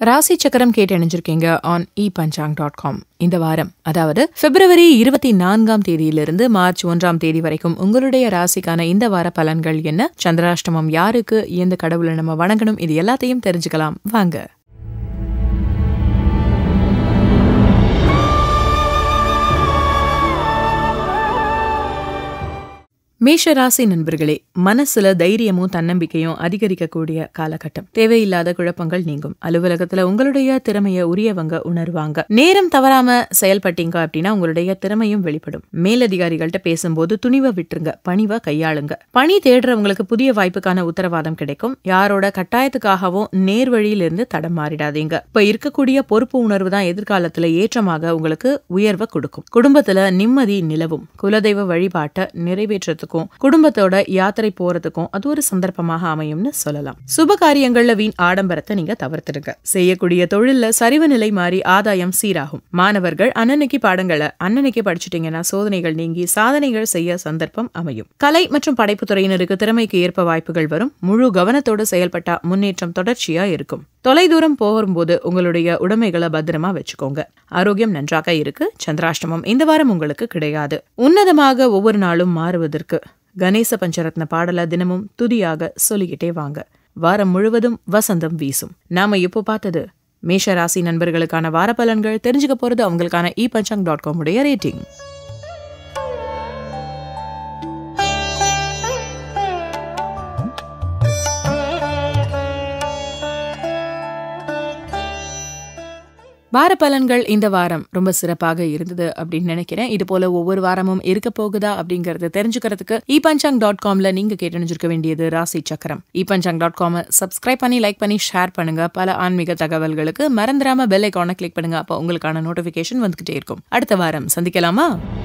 ராசி சக்கரம் கேட்டு இணைஞ்சிருக்கீங்க on E Panchang dot com இந்த வாரம் அதாவது பிப்ரவரி இருபத்தி நான்காம் தேதியிலிருந்து மார்ச் ஒன்றாம் தேதி வரைக்கும் உங்களுடைய ராசிக்கான இந்த வார பலன்கள் என்ன சந்திராஷ்டமம் யாருக்கு எந்த கடவுளை நம்ம வணங்கணும் இது எல்லாத்தையும் தெரிஞ்சுக்கலாம் வாங்க மேஷ ராசி நண்பர்களே மனசுல தைரியமும் தன்னம்பிக்கையும் அதிகரிக்கக்கூடிய காலகட்டம் தேவையில்லாத குழப்பங்கள் நீங்கும் அலுவலகத்துல உங்களுடைய திறமைய உரியவங்க உணர்வாங்க நேரம் தவறாம செயல்பட்டீங்க அப்படின்னா உங்களுடைய திறமையும் வெளிப்படும் மேலதிகாரிகள்ட்ட பேசும்போது துணிவை விட்டுருங்க பணிவை கையாளுங்க பணி தேடுறவங்களுக்கு புதிய வாய்ப்புக்கான உத்தரவாதம் கிடைக்கும் யாரோட கட்டாயத்துக்காகவும் நேர் வழியிலிருந்து தடம் மாறிடாதீங்க இப்ப இருக்கக்கூடிய பொறுப்பு உணர்வு தான் எதிர்காலத்துல ஏற்றமாக உங்களுக்கு உயர்வை கொடுக்கும் குடும்பத்துல நிம்மதி நிலவும் குலதெய்வ வழிபாட்டை நிறைவேற்றத்துக்கும் குடும்பத்தோட யாத்திரை போறதுக்கும் அது ஒரு சந்தர்ப்பமாக அமையும்னு சொல்லலாம் சுப காரியங்கள்ல வீண் ஆடம்பரத்தை நீங்க தவிர்த்துடுங்க செய்யக்கூடிய தொழில்ல சரிவு நிலை மாறி ஆதாயம் சீராகும் மாணவர்கள் அன்னன்னைக்கு பாடங்களை அன்னன்னைக்கு படிச்சிட்டீங்கன்னா சோதனைகள் நீங்கி சாதனைகள் செய்ய சந்தர்ப்பம் அமையும் கலை மற்றும் படைப்பு துறையினருக்கு திறமைக்கு ஏற்ப வாய்ப்புகள் வரும் முழு கவனத்தோடு செயல்பட்டா முன்னேற்றம் தொடர்ச்சியா இருக்கும் தொலைதூரம் போகும்போது உங்களுடைய உடைமைகளை பத்திரமா வச்சுக்கோங்க ஆரோக்கியம் நன்றாக இருக்கு சந்திராஷ்டமம் இந்த வாரம் உங்களுக்கு கிடையாது உன்னதமாக ஒவ்வொரு நாளும் மாறுவதற்கு கணேச பஞ்சரத்ன பாடல தினமும் துதியாக சொல்லிக்கிட்டே வாங்க வாரம் முழுவதும் வசந்தம் வீசும் நாம இப்போ பார்த்தது மேஷ ராசி நண்பர்களுக்கான வார பலன்கள் தெரிஞ்சுக்க போறது அவங்களுக்கான இ பஞ்சாங் டாட் காம் உடைய ரேட்டிங் வார பலன்கள் இந்த வாரம் ரொம்ப சிறப்பாக இருந்தது அப்படின்னு நினைக்கிறேன் இது போல ஒவ்வொரு வாரமும் இருக்க போகுதா அப்படிங்கறத தெரிஞ்சுக்கிறதுக்கு இ பஞ்சாங் டாட் காம்ல நீங்க கேட்டணிஞ்சிருக்க வேண்டியது ராசி சக்கரம் E Panchang dot com subscribe பண்ணி லைக் பண்ணி ஷேர் பண்ணுங்க பல ஆன்மீக தகவல்களுக்கு மறந்துடாம பெல் ஐக்கானை கிளிக் பண்ணுங்க அப்போ உங்களுக்கான நோட்டிபிகேஷன் வந்துகிட்டே இருக்கும் அடுத்த வாரம் சந்திக்கலாமா